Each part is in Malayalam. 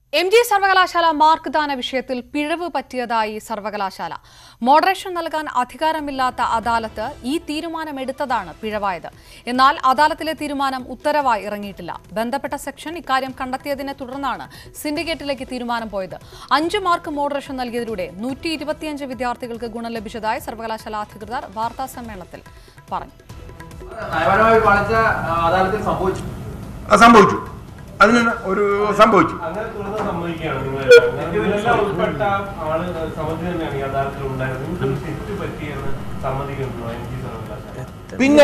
എം ജി സർവകലാശാല മാർക്ക് ദാന വിഷയത്തിൽ പിഴവ് പറ്റിയതായി സർവകലാശാല മോഡറേഷൻ നൽകാൻ അധികാരമില്ലാത്ത അദാലത്ത് ഈ തീരുമാനമെടുത്തതാണ് പിഴവായത് എന്നാൽ അദാലത്തിലെ തീരുമാനം ഉത്തരവായി ഇറങ്ങിയിട്ടില്ല ബന്ധപ്പെട്ട സെക്ഷൻ ഇക്കാര്യം കണ്ടെത്തിയതിനെ തുടർന്നാണ് സിൻഡിക്കേറ്റിലേക്ക് തീരുമാനം പോയത് അഞ്ച് മാർക്ക് മോഡറേഷൻ നൽകിയതിലൂടെ നൂറ്റി ഇരുപത്തിയഞ്ച് വിദ്യാർത്ഥികൾക്ക് ഗുണം ലഭിച്ചതായി സർവകലാശാല അധികൃതർ വാർത്താ സമ്മേളനത്തിൽ പറഞ്ഞു നയപരമായ ഒരു പാളിച്ച ആ, അദാലത്തിൽ സംഭവിച്ചു അത് സംഭവിച്ചു അതിന് ഒരു സംഭവിച്ചു അങ്ങനെ തുറന്ന് സമ്മതിക്കുകയാണ് നിങ്ങൾ നിങ്ങളെല്ലാം ഉൾപ്പെട്ട ആള് സമിതി തന്നെയാണ് ഈ അദാലത്തിൽ ഉണ്ടായിരുന്നത് നിങ്ങൾക്ക് തെറ്റ് പറ്റിയെന്ന് സമ്മതിക്കുന്നു എം ജി സർവകലാശാല പിന്നെ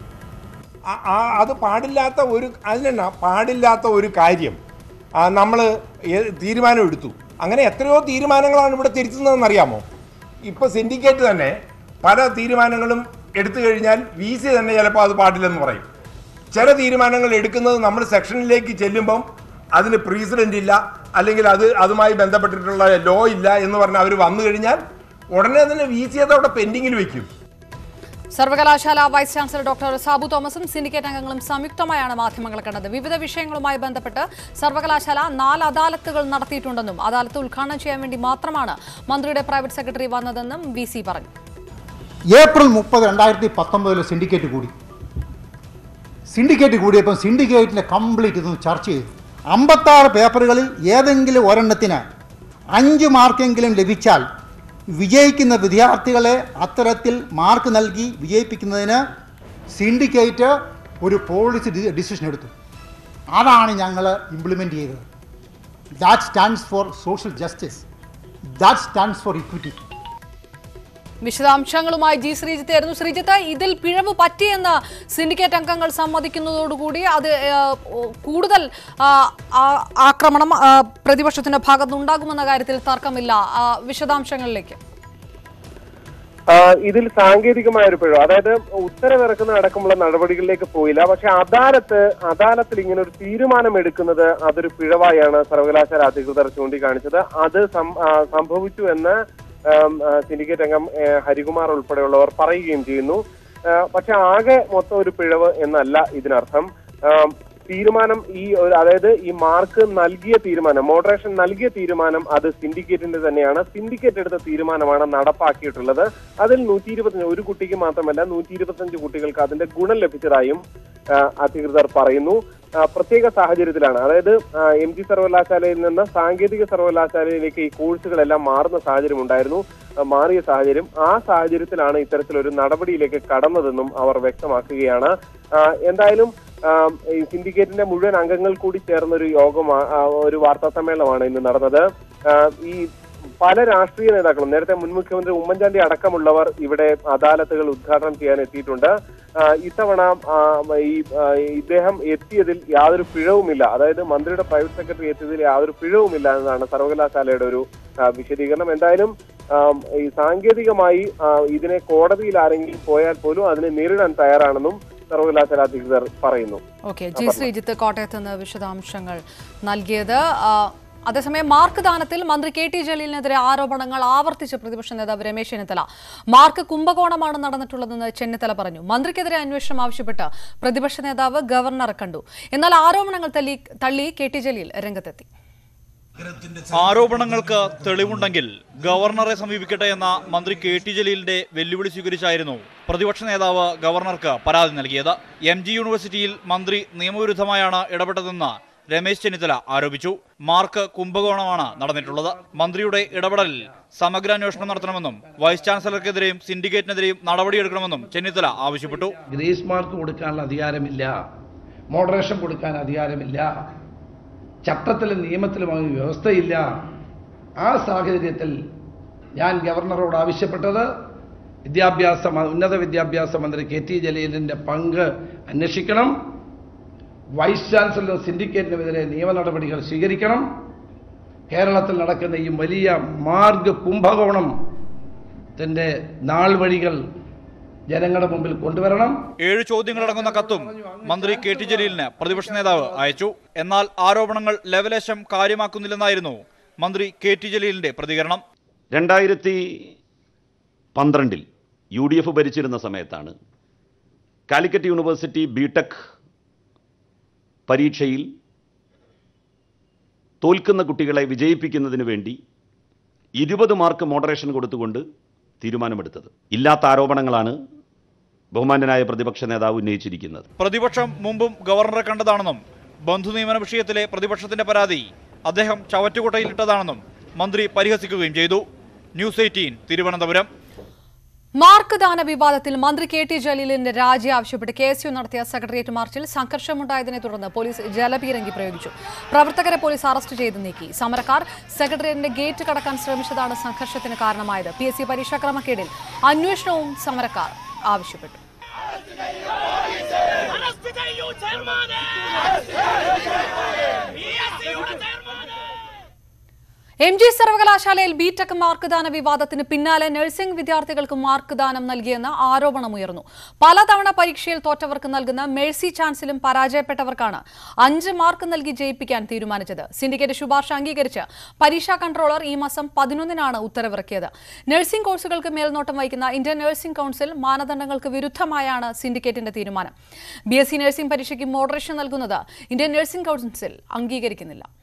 ആ- ആ- അത് പാടില്ലാത്ത ഒരു അതിനെന്നാ പാടില്ലാത്ത ഒരു കാര്യം നമ്മൾ തീരുമാനം എടുത്തു അങ്ങനെ എത്രയോ തീരുമാനങ്ങളാണ് ഇവിടെ തിരുത്തുന്നതെന്ന് അറിയാമോ ഇപ്പോൾ സിൻഡിക്കേറ്റ് തന്നെ പല തീരുമാനങ്ങളും എടുത്തു കഴിഞ്ഞാൽ വി സി തന്നെ ചിലപ്പോൾ അത് പാടില്ലെന്ന് പറയും ചില തീരുമാനങ്ങൾ എടുക്കുന്നത് നമ്മൾ സെക്ഷനിലേക്ക് ചെല്ലുമ്പം അതിന് പ്രീസിഡന്റ് ഇല്ല അല്ലെങ്കിൽ അത് അതുമായി ബന്ധപ്പെട്ടിട്ടുള്ള ലോ ഇല്ല എന്ന് പറഞ്ഞ് അവർ വന്നു കഴിഞ്ഞാൽ ഉടനെ തന്നെ വി സി അത് അവിടെ പെൻഡിങ്ങിൽ വെക്കും സർവകലാശാല വൈസ് ചാൻസലർ ഡോക്ടർ സാബു തോമസും സിൻഡിക്കേറ്റ് അംഗങ്ങളും സംയുക്തമായാണ് മാധ്യമങ്ങളെ കണ്ടത് വിവിധ വിഷയങ്ങളുമായി ബന്ധപ്പെട്ട് സർവകലാശാല നാല് അദാലത്തുകൾ നടത്തിയിട്ടുണ്ടെന്നും അദാലത്ത് ഉദ്ഘാടനം ചെയ്യാൻ വേണ്ടി മാത്രമാണ് മന്ത്രിയുടെ പ്രൈവറ്റ് സെക്രട്ടറി വന്നതെന്നും വി സി പറഞ്ഞു ഏപ്രിൽ മുപ്പത് രണ്ടായിരത്തി പത്തൊമ്പതിൽ സിൻഡിക്കേറ്റ് കൂടി സിൻഡിക്കേറ്റ് കൂടിയപ്പോൾ സിൻഡിക്കേറ്റിനെ കംപ്ലീറ്റ് ഇതൊന്ന് ചർച്ച ചെയ്തു അമ്പത്താറ് പേപ്പറുകളിൽ ഏതെങ്കിലും ഒരെണ്ണത്തിന് അഞ്ച് മാർക്കെങ്കിലും ലഭിച്ചാൽ വിജയിക്കുന്ന വിദ്യാർത്ഥികളെ അത്തരത്തിൽ മാർക്ക് നൽകി വിജയിപ്പിക്കുന്നതിന് സിൻഡിക്കേറ്റ് ഒരു പോളിസി ഡി- ഡിസിഷൻ എടുത്തു അതാണ് ഞങ്ങൾ ഇംപ്ലിമെൻ്റ് ചെയ്തത് that stands for social justice that stands for equity വിശദാംശങ്ങളുമായി ജി ശ്രീജിത്ത് ആയിരുന്നു ശ്രീജിത്ത് ഇതിൽ പിഴവ് പറ്റിയെന്ന് സിൻഡിക്കേറ്റ് അംഗങ്ങൾ സമ്മതിക്കുന്നതോടുകൂടി അത് ആ, കൂടുതൽ ആ, ആ- ആക്രമണം ആ, പ്രതിപക്ഷത്തിന്റെ ഭാഗത്തുനിന്നുണ്ടാകുമെന്ന കാര്യത്തിൽ തർക്കമില്ല ആ, വിശദാംശങ്ങളിലേക്ക് ആ, ഇതിൽ സാങ്കേതികമായ ഒരു പിഴവ് അതായത് ഉത്തരവിറക്കുന്ന അടക്കമുള്ള നടപടികളിലേക്ക് പോയില്ല പക്ഷെ അദാലത്ത് അദാലത്തിൽ ഇങ്ങനെ ഒരു തീരുമാനം എടുക്കുന്നത് അതൊരു പിഴവായാണ് സർവകലാശാല അധികൃതർ ചൂണ്ടിക്കാണിച്ചത് അത് സം- ആ, സംഭവിച്ചു എന്ന് ആം, ആ, സിൻഡിക്കേറ്റ് അംഗം ഏ, ഹരികുമാർ ഉൾപ്പെടെയുള്ളവർ പറയുകയും ചെയ്യുന്നു ആ, പക്ഷെ ആകെ മൊത്തം ഒരു പിഴവ് എന്നല്ല ഇതിനർത്ഥം ആം, തീരുമാനം ഈ ഒരു അതായത് ഈ മാർക്ക് നൽകിയ തീരുമാനം മോഡറേഷൻ നൽകിയ തീരുമാനം അത് സിൻഡിക്കേറ്റിന്റെ തന്നെയാണ് സിൻഡിക്കേറ്റ് എടുത്ത തീരുമാനമാണ് നടപ്പാക്കിയിട്ടുള്ളത് അതിൽ നൂറ്റി ഇരുപത്തഞ്ച് ഒരു കുട്ടിക്ക് മാത്രമല്ല നൂറ്റി ഇരുപത്തഞ്ച് കുട്ടികൾക്ക് അതിന്റെ ഗുണം ലഭിച്ചതായും ആ, അധികൃതർ പറയുന്നു ആ, പ്രത്യേക സാഹചര്യത്തിലാണ് അതായത് എം ജി സർവകലാശാലയിൽ നിന്ന് സാങ്കേതിക സർവകലാശാലയിലേക്ക് ഈ കോഴ്സുകളെല്ലാം മാറുന്ന സാഹചര്യം ഉണ്ടായിരുന്നു ആ, മാറിയ സാഹചര്യം ആ സാഹചര്യത്തിലാണ് ഇത്തരത്തിലൊരു നടപടിയിലേക്ക് കടന്നതെന്നും അവർ വ്യക്തമാക്കുകയാണ് ആ, എന്തായാലും ആ, ഈ സിൻഡിക്കേറ്റിന്റെ മുഴുവൻ അംഗങ്ങൾ കൂടി ചേർന്ന ഒരു യോഗം ഒരു വാർത്താ സമ്മേളനമാണ് ഇന്ന് നടന്നത് ആ, ഈ പല രാഷ്ട്രീയ നേതാക്കളും നേരത്തെ മുൻ മുഖ്യമന്ത്രി ഉമ്മൻചാണ്ടി അടക്കമുള്ളവർ ഇവിടെ അദാലത്തുകൾ ഉദ്ഘാടനം ചെയ്യാൻ എത്തിയിട്ടുണ്ട് ആ, ഇത്തവണ ആ, ഈ ആ, ഇദ്ദേഹം എത്തിയതിൽ യാതൊരു പിഴവുമില്ല അതായത് മന്ത്രിയുടെ പ്രൈവറ്റ് സെക്രട്ടറി എത്തിയതിൽ യാതൊരു പിഴവുമില്ല എന്നതാണ് സർവകലാശാലയുടെ ഒരു ആ, വിശദീകരണം എന്തായാലും ആം, ഈ സാങ്കേതികമായി ആ, ഇതിനെ കോടതിയിൽ ആരെങ്കിലും പോയാൽ പോലും അതിനെ നേരിടാൻ തയ്യാറാണെന്നും സർവകലാശാല അധികൃതർ പറയുന്നു ഓക്കെ ജി ശ്രീജിത്ത് കോട്ടയത്ത് നിന്ന് വിശദാംശങ്ങൾ നൽകിയത് ആ, അതേസമയം മാർക്ക് ദാനത്തിൽ മന്ത്രി കെ ടി ജലീലിനെതിരെ ആരോപണങ്ങൾ ആവർത്തിച്ച് പ്രതിപക്ഷ നേതാവ് രമേശ് ചെന്നിത്തല മാർക്ക് കുംഭകോണമാണ് നടന്നിട്ടുള്ളതെന്ന് ചെന്നിത്തല പറഞ്ഞു മന്ത്രിക്കെതിരെ അന്വേഷണം ആവശ്യപ്പെട്ട് പ്രതിപക്ഷ നേതാവ് ഗവർണറെ കണ്ടു എന്നാൽ ആരോപണങ്ങൾ തള്ളി തള്ളി കെ ടി ജലീൽ രംഗത്തെത്തി ആരോപണങ്ങൾക്ക് തെളിവുണ്ടെങ്കിൽ ഗവർണറെ സമീപിക്കട്ടെ എന്ന മന്ത്രി കെ ടി ജലീലിന്റെ വെല്ലുവിളി സ്വീകരിച്ചായിരുന്നു പ്രതിപക്ഷ നേതാവ് ഗവർണർക്ക് പരാതി നൽകിയത് എം ജി യൂണിവേഴ്സിറ്റിയിൽ മന്ത്രി നിയമവിരുദ്ധമായാണ് ഇടപെട്ടതെന്ന് രമേശ് ചെന്നിത്തല ആരോപിച്ചു മാർക്ക് കുംഭകോണമാണ് നടന്നിട്ടുള്ളത് മന്ത്രിയുടെ ഇടപെടലിൽ സമഗ്ര അന്വേഷണം നടത്തണമെന്നും വൈസ് ചാൻസലർക്കെതിരെയും സിൻഡിക്കേറ്റിനെതിരെയും നടപടിയെടുക്കണമെന്നും ചെന്നിത്തല ആവശ്യപ്പെട്ടു ഗ്രേസ് മാർക്ക് കൊടുക്കാനുള്ള അധികാരമില്ല മോഡറേഷൻ കൊടുക്കാൻ അധികാരമില്ല ചട്ടത്തിലും നിയമത്തിലും അതിന് വ്യവസ്ഥയില്ല ആ സാഹചര്യത്തിൽ ഞാൻ ഗവർണറോട് ആവശ്യപ്പെട്ടത് വിദ്യാഭ്യാസ മ- ഉന്നത വിദ്യാഭ്യാസ മന്ത്രി കെ ടി ജലീലിൻ്റെ പങ്ക് അന്വേഷിക്കണം വൈസ് ചാൻസലർ സിൻഡിക്കേറ്റിനെതിരെ നിയമ നടപടികൾ സ്വീകരിക്കണം കേരളത്തിൽ നടക്കുന്ന ഈ വലിയ മാർഗ് കുംഭകോണത്തിൻ്റെ നാൾ വഴികൾ ജനങ്ങളുടെ മുമ്പിൽ കൊണ്ടുവരണം ഏഴ് ചോദ്യങ്ങളടങ്ങുന്ന കത്തും മന്ത്രി കെ ടി ജലീലിന് പ്രതിപക്ഷ നേതാവ് അയച്ചു എന്നാൽ ആരോപണങ്ങൾ ലെവലേശം കാര്യമാക്കുന്നില്ലെന്നായിരുന്നു മന്ത്രി കെ ടി ജലീലിന്റെ പ്രതികരണം രണ്ടായിരത്തി പന്ത്രണ്ടിൽ യു ഡി എഫ് ഭരിച്ചിരുന്ന സമയത്താണ് കാലിക്കറ്റ് യൂണിവേഴ്സിറ്റി ബി ടെക് പരീക്ഷയിൽ തോൽക്കുന്ന കുട്ടികളെ വിജയിപ്പിക്കുന്നതിന് വേണ്ടി ഇരുപത് മാർക്ക് മോഡറേഷൻ കൊടുത്തുകൊണ്ട് തീരുമാനമെടുത്തത് ഇല്ലാത്ത ആരോപണങ്ങളാണ് ബഹുമാന്യനായ പ്രതിപക്ഷ നേതാവ് ഉന്നയിച്ചിരിക്കുന്നത് പ്രതിപക്ഷം മുമ്പും ഗവർണറെ കണ്ടതാണെന്നും ബന്ധു നിയമന വിഷയത്തിലെ പ്രതിപക്ഷത്തിന്റെ പരാതി അദ്ദേഹം ചവറ്റുകുട്ടയിലിട്ടതാണെന്നും മന്ത്രി പരിഹസിക്കുകയും ചെയ്തു ന്യൂസ് എയ്റ്റീൻ തിരുവനന്തപുരം മാർക്ക് ദാന വിവാദത്തിൽ മന്ത്രി കെ ടി ജലീലിന്റെ രാജി ആവശ്യപ്പെട്ട് കെ എസ് യു നടത്തിയ സെക്രട്ടേറിയറ്റ് മാർച്ചിൽ സംഘർഷമുണ്ടായതിനെ തുടർന്ന് പോലീസ് ജലപീരങ്കി പ്രയോഗിച്ചു പ്രവർത്തകരെ പോലീസ് അറസ്റ്റ് ചെയ്ത് നീക്കി സമരക്കാർ സെക്രട്ടേറിയറ്റിന്റെ ഗേറ്റ് കടക്കാൻ ശ്രമിച്ചതാണ് സംഘർഷത്തിന് കാരണമായത് പി എസ് സി പരീക്ഷാ ക്രമക്കേടിൽ അന്വേഷണവും സമരക്കാർ ആവശ്യപ്പെട്ടു അറസ്റ്റ് ചെയ്യൂ ചെയർമാനെ PSC-യുടെ ചെയർമാനെ എം ജി സർവകലാശാലയിൽ ബിടെക് മാർക്ക് ദാന വിവാദത്തിന് പിന്നാലെ നഴ്സിംഗ് വിദ്യാർത്ഥികൾക്ക് മാർക്ക് ദാനം നൽകിയെന്ന് ആരോപണമുയർന്നു പലതവണ പരീക്ഷയിൽ തോറ്റവർക്ക് നൽകുന്ന മേഴ്സി ചാൻസിലും പരാജയപ്പെട്ടവർക്കാണ് അഞ്ച് മാർക്ക് നൽകി ജയിപ്പിക്കാൻ തീരുമാനിച്ചത് സിൻഡിക്കേറ്റ് ശുപാർശ അംഗീകരിച്ച് പരീക്ഷാ കൺട്രോളർ ഈ മാസം പതിനൊന്നിനാണ് ഉത്തരവിറക്കിയത് നഴ്സിംഗ് കോഴ്സുകൾക്ക് മേൽനോട്ടം വഹിക്കുന്ന ഇന്ത്യൻ നഴ്സിംഗ് കൌൺസിൽ മാനദണ്ഡങ്ങൾക്ക് വിരുദ്ധമായാണ് സിൻഡിക്കേറ്റിന്റെ തീരുമാനം ബി എസ് സി നഴ്സിംഗ് പരീക്ഷയ്ക്ക് മോഡറേഷൻ നൽകുന്നത് ഇന്ത്യൻ നഴ്സിംഗ് കൌൺസിൽ അംഗീകരിക്കുന്നില്ല